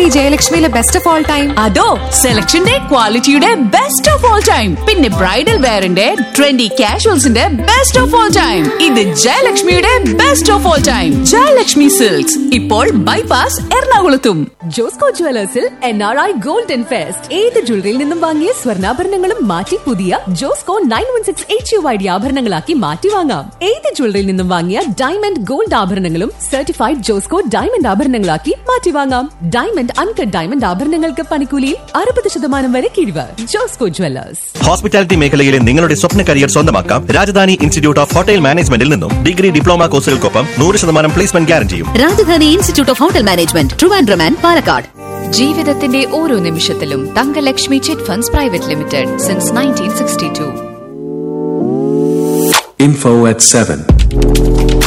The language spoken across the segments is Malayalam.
ജയലക്ഷ്മിയിലെ ബെസ്റ്റ് ഓഫ് ഓൾ ടൈം അതോ സെലക്ഷന്റെ ക്വാളിറ്റിയുടെ ബെസ്റ്റ് ഓഫ് ഓൾ ടൈം പിന്നെ ബ്രൈഡൽ വെയറിന്റെ ട്രെൻഡി കാഷ്വൽസിന്റെ ബെസ്റ്റ് ഓഫ് ഓൾ ടൈം ഇത് ജയലക്ഷ്മിയുടെ best of all time Jayalakshmi silks ഇപ്പോൾ ബൈപാസ് എറണാകുളത്തും ജോസ്കോ ജുവലേഴ്സിൽ N R I golden fest ഏത് ജ്വല്ലറിയിൽ നിന്നും വാങ്ങിയ സ്വർണ്ണാഭരണങ്ങളും മാറ്റി പുതിയ Josco nine one six H U I D ആഭരണങ്ങളാക്കി മാറ്റി വാങ്ങാം ഏത് ജ്വല്ലറിയിൽ നിന്നും വാങ്ങിയ ഡയമണ്ട് ഗോൾഡ് ആഭരണങ്ങളും സർട്ടിഫൈഡ് ജോസ്കോ ഡയമണ്ട് ആഭരണങ്ങളാക്കി മാറ്റി വാങ്ങാം ഡയമണ്ട് അൺകട്ട് ഡയമണ്ട് ആഭരണങ്ങൾക്ക് പണിക്കൂലിയിൽ അറുപത് ശതമാനം വരെ കിഴിവ് ജോസ്കോ ജുവലേഴ്സ് ഹോസ്പിറ്റാലിറ്റി മേഖലയിലെ നിങ്ങളുടെ സ്വപ്ന കരിയർ സ്വന്തമാക്കാം രാജധാനി ഇൻസ്റ്റിറ്റ്യൂട്ട് ഓഫ് ഹോട്ടൽ മാനേജ്മെന്റിൽ നിന്നും ഡിഗ്രി ഡിപ്ലോമ കോഴ്സുകൾക്കൊപ്പം നൂറ് ശതമാനം പ്ലേസ്മെന്റ് ഗ്യാരണ്ടിയും Rajadhani institute of hotel management Trivandrum and Palakkad ജീവിതത്തിന്റെ ഓരോ നിമിഷത്തിലും Thangalakshmi chit funds private limited since nineteen sixty two Info at 7.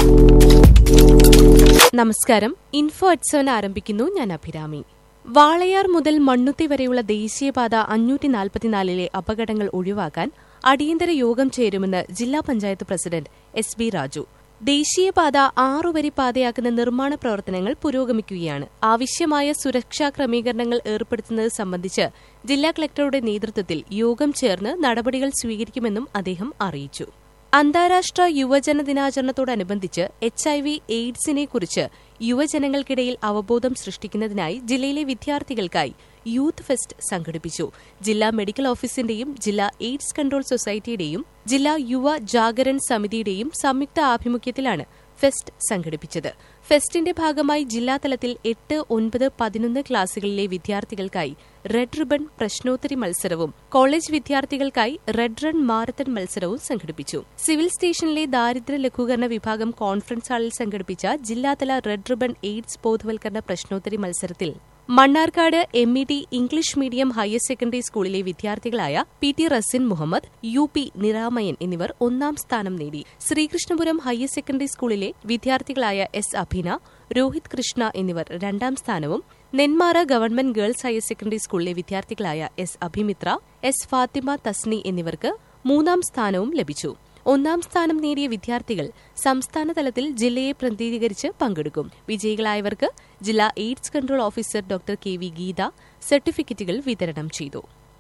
നമസ്കാരം ഇൻഫോ അറ്റ് സെവൻ ആരംഭിക്കുന്നു ഞാൻ അഭിരാമി വാളയാർ മുതൽ മണ്ണുത്തി വരെയുള്ള ദേശീയപാത അഞ്ഞൂറ്റി നാൽപ്പത്തിനാലിലെ അപകടങ്ങൾ ഒഴിവാക്കാൻ അടിയന്തര യോഗം ചേരുമെന്ന് ജില്ലാ panchayat president S B Raju ദേശീയപാത ആറുവരി പാതയാക്കുന്ന നിർമ്മാണ പ്രവർത്തനങ്ങൾ പുരോഗമിക്കുകയാണ് ആവശ്യമായ സുരക്ഷാ ക്രമീകരണങ്ങൾ ഏർപ്പെടുത്തുന്നത് സംബന്ധിച്ച് ജില്ലാ കളക്ടറുടെ നേതൃത്വത്തിൽ യോഗം ചേർന്ന് നടപടികൾ സ്വീകരിക്കുമെന്നും അദ്ദേഹം അറിയിച്ചു അന്താരാഷ്ട്ര യുവജന ദിനാചരണത്തോടനുബന്ധിച്ച് എച്ച് ഐ വി എയ്ഡ്സിനെ കുറിച്ച് യുവജനങ്ങൾക്കിടയിൽ അവബോധം സൃഷ്ടിക്കുന്നതിനായി ജില്ലയിലെ വിദ്യാർത്ഥികൾക്കായി യൂത്ത് ഫെസ്റ്റ് സംഘടിപ്പിച്ചു ജില്ലാ മെഡിക്കൽ ഓഫീസിന്റെയും ജില്ലാ എയ്ഡ്സ് കൺട്രോൾ സൊസൈറ്റിയുടെയും ജില്ലാ യുവ ജാഗരൺ സമിതിയുടെയും സംയുക്ത ആഭിമുഖ്യത്തിലാണ് ഫെസ്റ്റ് സംഘടിപ്പിച്ചത് ഫെസ്റ്റിന്റെ ഭാഗമായി ജില്ലാതലത്തിൽ എട്ട് ഒൻപത് പതിനൊന്ന് ക്ലാസുകളിലെ വിദ്യാർത്ഥികൾക്കായി റെഡ് റിബൺ പ്രശ്നോത്തരി മത്സരവും കോളേജ് വിദ്യാർത്ഥികൾക്കായി റെഡ് റൺ മാരത്തൺ മത്സരവും സംഘടിപ്പിച്ചു സിവിൽ സ്റ്റേഷനിലെ ദാരിദ്ര്യ ലഘൂകരണ വിഭാഗം കോൺഫറൻസ് ഹാളിൽ സംഘടിപ്പിച്ച ജില്ലാതല റെഡ് റിബൺ എയ്ഡ്സ് ബോധവൽക്കരണ പ്രശ്നോത്തരി മത്സരത്തിൽ Mannarkkad M E T English medium higher secondary സ്കൂളിലെ വിദ്യാർത്ഥികളായ P T Rasin Muhammad U P Niramayan എന്നിവർ ഒന്നാം സ്ഥാനം നേടി ശ്രീകൃഷ്ണപുരം ഹയർ സെക്കൻഡറി സ്കൂളിലെ വിദ്യാർത്ഥികളായ എസ് അഭിന രോഹിത് കൃഷ്ണ എന്നിവർ രണ്ടാം സ്ഥാനവും Nenmara government girls higher secondary സ്കൂളിലെ വിദ്യാർത്ഥികളായ എസ് അഭിമിത്ര എസ് ഫാത്തിമ തസ്നി എന്നിവർക്ക് മൂന്നാം സ്ഥാനവും ലഭിച്ചു ഒന്നാം സ്ഥാനം നേടിയ വിദ്യാർത്ഥികൾ സംസ്ഥാന തലത്തിൽ ജില്ലയെ പ്രതിനിധീകരിച്ച് പങ്കെടുക്കും വിജയികളായവർക്ക് ജില്ലാ AIDS control officer doctor K V Geetha സർട്ടിഫിക്കറ്റുകൾ വിതരണം ചെയ്തു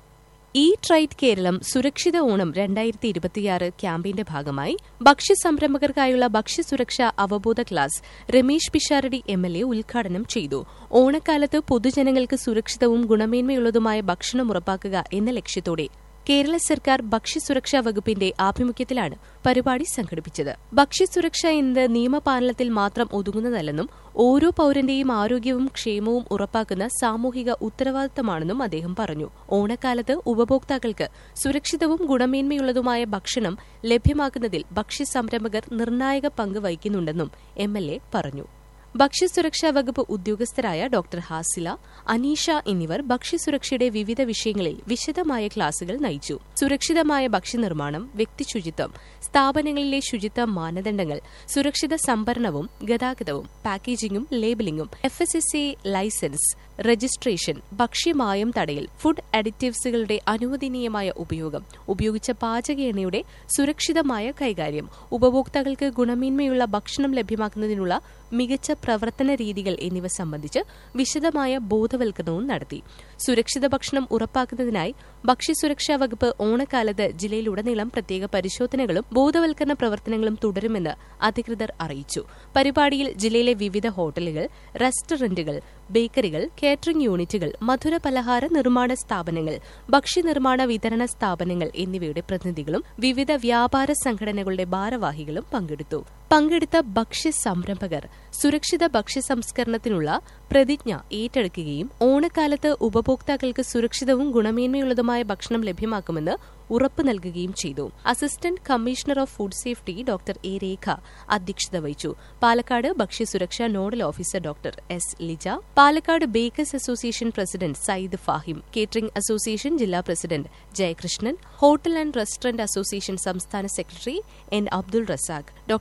ഈ ട്രൈറ്റ് കേരളം സുരക്ഷിത ഓണം രണ്ടായിരത്തി ഇരുപത്തിയാറ് ക്യാമ്പയിന്റെ ഭാഗമായി ഭക്ഷ്യസംരംഭകർക്കായുള്ള ഭക്ഷ്യസുരക്ഷാ അവബോധ class Ramesh Pisharody M L A ഉദ്ഘാടനം ചെയ്തു ഓണക്കാലത്ത് പൊതുജനങ്ങൾക്ക് സുരക്ഷിതവും ഗുണമേന്മയുള്ളതുമായ ഭക്ഷണം ഉറപ്പാക്കുക എന്ന ലക്ഷ്യത്തോടെ കേരള സർക്കാർ ഭക്ഷ്യസുരക്ഷാ വകുപ്പിന്റെ ആഭിമുഖ്യത്തിലാണ് പരിപാടി സംഘടിപ്പിച്ചത് ഭക്ഷ്യസുരക്ഷ എന്നത് നിയമപാലനത്തിൽ മാത്രം ഒതുങ്ങുന്നതല്ലെന്നും ഓരോ പൌരന്റെയും ആരോഗ്യവും ക്ഷേമവും ഉറപ്പാക്കുന്ന സാമൂഹിക ഉത്തരവാദിത്തമാണെന്നും അദ്ദേഹം പറഞ്ഞു ഓണക്കാലത്ത് ഉപഭോക്താക്കൾക്ക് സുരക്ഷിതവും ഗുണമേന്മയുള്ളതുമായ ഭക്ഷണം ലഭ്യമാക്കുന്നതിൽ ഭക്ഷ്യസംരംഭകർ നിർണായക പങ്ക് വഹിക്കുന്നുണ്ടെന്നും എം പറഞ്ഞു ഭക്ഷ്യസുരക്ഷാ വകുപ്പ് ഉദ്യോഗസ്ഥരായ ഡോക്ടർ ഹാസില അനീഷ എന്നിവർ ഭക്ഷ്യസുരക്ഷയുടെ വിവിധ വിഷയങ്ങളിൽ വിശദമായ ക്ലാസുകൾ നയിച്ചു സുരക്ഷിതമായ ഭക്ഷ്യനിർമ്മാണം വ്യക്തിശുചിത്വം സ്ഥാപനങ്ങളിലെ ശുചിത്വ മാനദണ്ഡങ്ങൾ സുരക്ഷിത സംഭരണവും ഗതാഗതവും പാക്കേജിംഗും ലേബലിംഗും F S S A licence registration ഭക്ഷ്യമായം തടയൽ ഫുഡ് അഡിറ്റീവ്സുകളുടെ അനുവദനീയമായ ഉപയോഗം ഉപയോഗിച്ച പാചക എണ്ണയുടെ സുരക്ഷിതമായ കൈകാര്യം ഉപഭോക്താക്കൾക്ക് ഗുണമേന്മയുള്ള ഭക്ഷണം ലഭ്യമാക്കുന്നതിനുള്ള മികച്ച പ്രവർത്തന രീതികൾ എന്നിവ സംബന്ധിച്ച് വിശദമായ ബോധവൽക്കരണവും നടത്തി സുരക്ഷിത ഭക്ഷണം ഉറപ്പാക്കുന്നതിനായി ഭക്ഷ്യസുരക്ഷാ വകുപ്പ് ഓണക്കാലത്ത് ജില്ലയിലുടനീളം പ്രത്യേക പരിശോധനകളും ബോധവൽക്കരണ പ്രവർത്തനങ്ങളും തുടരുമെന്ന് അധികൃതർ അറിയിച്ചു പരിപാടിയിൽ ജില്ലയിലെ വിവിധ ഹോട്ടലുകൾ റെസ്റ്റോറന്റുകൾ ബേക്കറികൾ കേറ്ററിംഗ് യൂണിറ്റുകൾ മധുര പലഹാര നിർമ്മാണ സ്ഥാപനങ്ങൾ ഭക്ഷ്യനിർമ്മാണ വിതരണ സ്ഥാപനങ്ങൾ എന്നിവയുടെ പ്രതിനിധികളും വിവിധ വ്യാപാര സംഘടനകളുടെ ഭാരവാഹികളും പങ്കെടുത്തു പങ്കെടുത്ത ഭക്ഷ്യ സംരംഭകർ സുരക്ഷിത ഭക്ഷ്യ സംസ്കരണത്തിനുള്ള പ്രതിജ്ഞ ഏറ്റെടുക്കുകയും ഓണക്കാലത്ത് ഉപഭോക്താക്കൾക്ക് സുരക്ഷിതവും ഗുണമേന്മയുള്ളതുമായ ഭക്ഷണം ലഭ്യമാക്കുമെന്ന് ഉറപ്പ് നൽകുകയും ചെയ്തു assistant commissioner of food safety doctor A Rekha അധ്യക്ഷത വഹിച്ചു പാലക്കാട് ഭക്ഷ്യസുരക്ഷാ nodal officer doctor S Lija Palakkad bakers association president Sayyid Fahim catering association ജില്ലാ president Jayakrishnan hotel and restaurant association സംസ്ഥാന secretary N Abdul Razak doctor L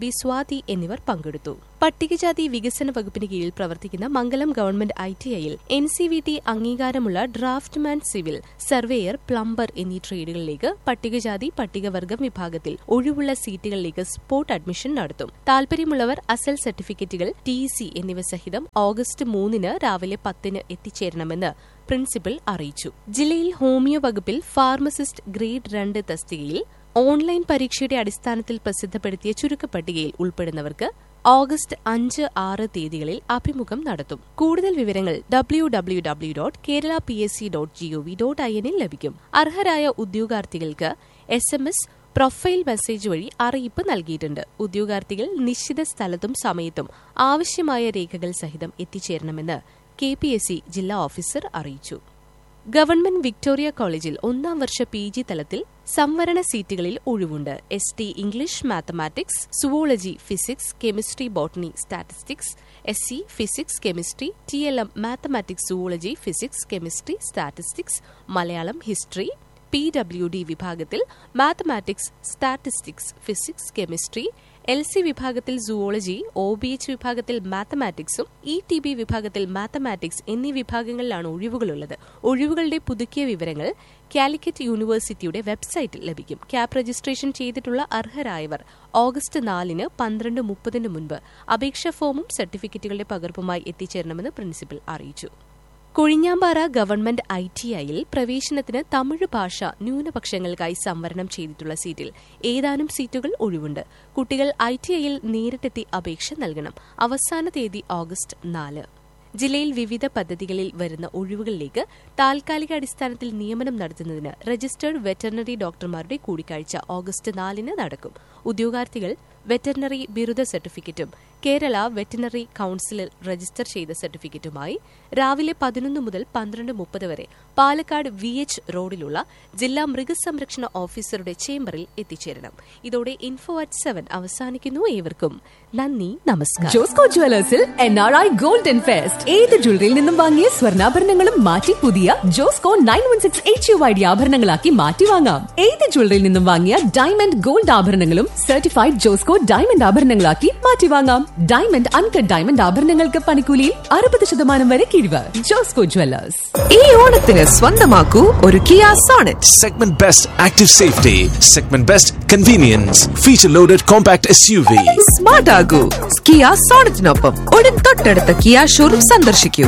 B Swathi എന്നിവർ പങ്കെടുത്തു പട്ടികജാതി വികസന വകുപ്പിന് കീഴിൽ പ്രവർത്തിക്കുന്ന മംഗലം ഗവൺമെന്റ് ഐ ടി ഐയിൽ എൻ സി വി ടി അംഗീകാരമുള്ള ഡ്രാഫ്റ്റ്മാൻ സിവിൽ സർവേയർ പ്ലംബർ എന്നീ ട്രേഡുകളിലേക്ക് പട്ടികജാതി പട്ടികവർഗം വിഭാഗത്തിൽ ഒഴിവുള്ള സീറ്റുകളിലേക്ക് സ്പോട്ട് അഡ്മിഷൻ നടത്തും താൽപര്യമുള്ളവർ അസൽ സർട്ടിഫിക്കറ്റുകൾ ടി സി എന്നിവ സഹിതം ഓഗസ്റ്റ് മൂന്നിന് രാവിലെ പത്തിന് എത്തിച്ചേരണമെന്ന് പ്രിൻസിപ്പൽ അറിയിച്ചു ജില്ലയിൽ ഹോമിയോ വകുപ്പിൽ ഫാർമസിസ്റ്റ് ഗ്രേഡ് രണ്ട് തസ്തികയിൽ ഓൺലൈൻ പരീക്ഷയുടെ അടിസ്ഥാനത്തിൽ പ്രസിദ്ധപ്പെടുത്തിയ ചുരുക്കപ്പട്ടികയിൽ ഉൾപ്പെടുന്നവർക്ക് ഓഗസ്റ്റ് അഞ്ച് ആറ് തീയതികളിൽ അഭിമുഖം നടത്തും കൂടുതൽ വിവരങ്ങൾ W W W dot Kerala P S C dot GOV dot I എന്നിൽ ലഭിക്കും അർഹരായ ഉദ്യോഗാർത്ഥികൾക്ക് S M S profile message വഴി അറിയിപ്പ് നൽകിയിട്ടുണ്ട് ഉദ്യോഗാർത്ഥികൾ നിശ്ചിത സ്ഥലത്തും സമയത്തും ആവശ്യമായ രേഖകൾ സഹിതം എത്തിച്ചേരണമെന്ന് കെ പി എസ് സി ജില്ലാ ഓഫീസർ അറിയിച്ചു ഗവൺമെന്റ് വിക്ടോറിയ കോളേജിൽ ഒന്നാം വർഷ പി ജി തലത്തിൽ സംവരണ സീറ്റുകളിൽ ഒഴിവുണ്ട് S T English mathematics zoology physics chemistry botany statistics S C physics chemistry T L M mathematics zoology physics chemistry statistics Malayalam history P W D വിഭാഗത്തിൽ mathematics statistics physics chemistry L C വിഭാഗത്തിൽ സുവോളജി ഒ ബി എച്ച് വിഭാഗത്തിൽ മാത്തമാറ്റിക്സും ഇ ടി ബി വിഭാഗത്തിൽ മാത്തമാറ്റിക്സ് എന്നീ വിഭാഗങ്ങളിലാണ് ഒഴിവുകളുള്ളത് ഒഴിവുകളുടെ പുതുക്കിയ വിവരങ്ങൾ കാലിക്കറ്റ് യൂണിവേഴ്സിറ്റിയുടെ വെബ്സൈറ്റിൽ ലഭിക്കും ക്യാപ് രജിസ്ട്രേഷൻ ചെയ്തിട്ടുള്ള അർഹരായവർ ഓഗസ്റ്റ് നാലിന് പന്ത്രണ്ട് മുപ്പതിന് മുൻപ് അപേക്ഷാ ഫോമും സർട്ടിഫിക്കറ്റുകളുടെ പകർപ്പുമായി എത്തിച്ചേരണമെന്ന് പ്രിൻസിപ്പൽ അറിയിച്ചു കൊഴിഞ്ഞാമ്പാറ ഗവൺമെന്റ് ഐ ടി ഐയിൽ പ്രവേശനത്തിന് തമിഴ് ഭാഷ ന്യൂനപക്ഷങ്ങൾക്കായി സംവരണം ചെയ്തിട്ടുള്ള സീറ്റിൽ ഏതാനും സീറ്റുകൾ ഒഴിവുണ്ട് കുട്ടികൾ ഐ ടി ഐയിൽ നേരിട്ടെത്തി അപേക്ഷ നൽകണം അവസാന തീയതി ഓഗസ്റ്റ് നാല് ജില്ലയിൽ വിവിധ പദ്ധതികളിൽ വരുന്ന ഒഴിവുകളിലേക്ക് താൽക്കാലിക അടിസ്ഥാനത്തിൽ നിയമനം നടത്തുന്നതിന് രജിസ്റ്റേർഡ് വെറ്ററിനറി ഡോക്ടർമാരുടെ കൂടിക്കാഴ്ച ഓഗസ്റ്റ് നാലിന് നടക്കും ഉദ്യോഗാർത്ഥികൾ വെറ്ററിനറി ബിരുദ സർട്ടിഫിക്കറ്റും കേരള വെറ്റിനറി കൌൺസിലിൽ രജിസ്റ്റർ ചെയ്ത സർട്ടിഫിക്കറ്റുമായി രാവിലെ പതിനൊന്ന് മുതൽ പന്ത്രണ്ട് മുപ്പത് വരെ പാലക്കാട് വി എച്ച് റോഡിലുള്ള ജില്ലാ മൃഗസംരക്ഷണ ഓഫീസറുടെ ചേംബറിൽ എത്തിച്ചേരണം ഇതോടെ ഇൻഫോ അറ്റ് സെവൻ അവസാനിക്കുന്നു ഏവർക്കും നന്ദി നമസ്കാരം ജോസ്കോ ജുവലേഴ്സിൽ N R I golden fest ഏത് ജ്വല്ലറിയിൽ നിന്നും വാങ്ങിയ സ്വർണ്ണാഭരണങ്ങളും മാറ്റി പുതിയ Josco nine one six H U I D ആഭരണങ്ങളാക്കി മാറ്റി വാങ്ങാം ഏത് ജ്വല്ലറിയിൽ നിന്നും വാങ്ങിയ ഡയമണ്ട് ഗോൾഡ് ആഭരണങ്ങളും സർട്ടിഫൈഡ് ജോസ്കോ ഡയമണ്ട് ആഭരണങ്ങളാക്കി മാറ്റി വാങ്ങാം ഡയമണ്ട് അൺകട്ട് ഡയമണ്ട് ആഭരണങ്ങൾക്ക് പണിക്കൂലിയിൽ അറുപത് ശതമാനം വരെ കിഴിവ് ജോസ്കോ ജുവലേഴ്സ് ഈ ഓണത്തിന് സ്വന്തമാക്കൂ ഒരു Kia Sonet Segment Best Active Safety. Segment Best Convenience. Feature loaded compact SUV. Smart ആകൂ കിയ സോണറ്റിനൊപ്പം ഉടൻ തൊട്ടടുത്ത കിയ ഷോറൂം സന്ദർശിക്കൂ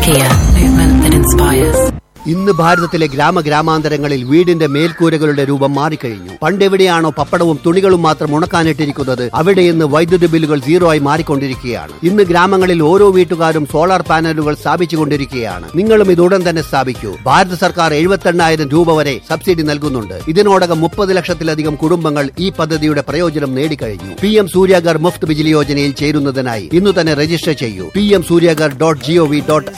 ഇന്ന് ഭാരതത്തിലെ ഗ്രാമഗ്രാമാന്തരങ്ങളിൽ വീടിന്റെ മേൽക്കൂരകളുടെ രൂപം മാറിക്കഴിഞ്ഞു പണ്ടെവിടെയാണോ പപ്പടവും തുണികളും മാത്രം ഉണക്കാനിട്ടിരിക്കുന്നത് അവിടെ ഇന്ന് വൈദ്യുതി ബില്ലുകൾ സീറോ ആയി മാറിക്കൊണ്ടിരിക്കുകയാണ് ഇന്ന് ഗ്രാമങ്ങളിൽ ഓരോ വീട്ടുകാരും സോളാർ പാനലുകൾ സ്ഥാപിച്ചുകൊണ്ടിരിക്കുകയാണ് നിങ്ങളും ഇത് ഉടൻ തന്നെ സ്ഥാപിക്കൂ ഭാരത സർക്കാർ എഴുപത്തെണ്ണായിരം രൂപ വരെ സബ്സിഡി നൽകുന്നുണ്ട് ഇതിനോടകം മുപ്പത് ലക്ഷത്തിലധികം കുടുംബങ്ങൾ ഈ പദ്ധതിയുടെ പ്രയോജനം നേടിക്കഴിഞ്ഞു പി എം സൂര്യാഗർ മുഫ്ത് ബിജിലി യോജനയിൽ ചേരുന്നതിനായി ഇന്ന് തന്നെ രജിസ്റ്റർ ചെയ്യൂ P M Surya Ghar dot GOV dot